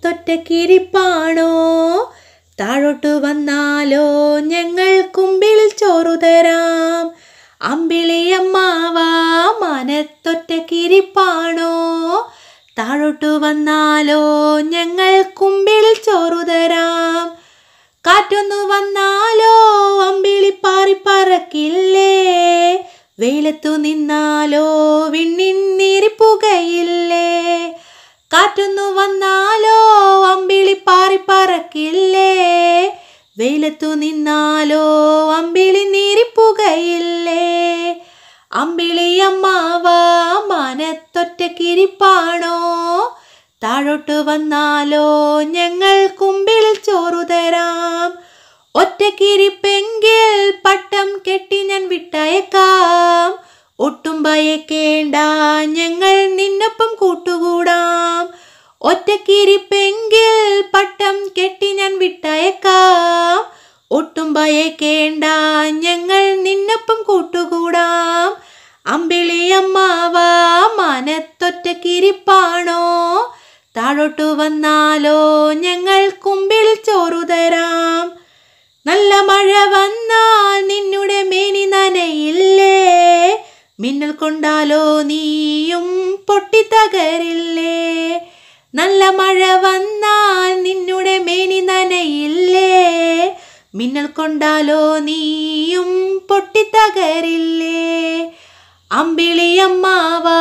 മനത്തൊറ്റക്കിരിപ്പാണോ താഴോട്ട് വന്നാലോ ഞങ്ങൾ കുമ്പിളിൽ ചോറു തരാം അമ്പിളിയമ്മാവാ മനത്തൊറ്റക്കിരിപ്പാണോ താഴോട്ട് വന്നാലോ ഞങ്ങൾ കുമ്പിളിൽ ചോറു തരാം കാറ്റൊന്നു വന്നാലോ അമ്പിളി പാറി പറക്കില്ലേ വെയിലത്തു നിന്നാലോ വിണ്ണിൻ നീറിപ്പുകയില്ലേ കാറ്റൊന്നു വന്നാലോ അമ്പിളി പാറി പറക്കില്ലേ വെയിലത്തു നിന്നാലോ അമ്പിളി നീറിപ്പുകയില്ലേ അമ്പിളിയമ്മാവാ മനത്തൊറ്റക്കിരിപ്പാണോ താഴോട്ട് വന്നാലോ ഞങ്ങൾ കുമ്പിളിൽ ചോറു തരാം ഒറ്റക്കിരിപ്പെങ്കിൽ പട്ടം കെട്ടി ഞാൻ വിട്ടയക്കാം ഒട്ടും ഭയക്കേണ്ട ഞങ്ങൾ നിന്നൊപ്പം കൂട്ടുകൂടാം ഒറ്റക്കിരിപ്പെങ്കിൽ പട്ടം കെട്ടി ഞാൻ വിട്ടയക്കാം ഒട്ടും ഭയക്കേണ്ട ഞങ്ങൾ നിന്നൊപ്പം കൂട്ടുകൂടാം അമ്പിളിയമ്മാവാ മനത്തൊറ്റക്കിരിപ്പാണോ താഴോട്ടു വന്നാലോ ഞങ്ങൾ കുമ്പിളിൽ ചോറു തരാം നല്ല മഴ വന്നാൽ നിന്നുടെ മേനി നനയില്ലേ മിന്നൽ കൊണ്ടാലോ നീയും പൊട്ടിത്തകരില്ലേ നല്ല മഴ വന്നാൽ നിന്നുടെ മേനി നനയില്ലേ മിന്നൽ കൊണ്ടാലോ നീയും പൊട്ടിത്തകരില്ലേ അമ്പിളിയമ്മാവാ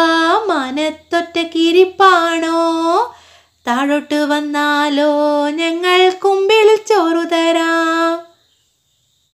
മനത്തൊറ്റക്കിരിപ്പാണോ താഴോട്ട് വന്നാലോ ഞങ്ങൾ കുമ്പിളിൽ ചോറ്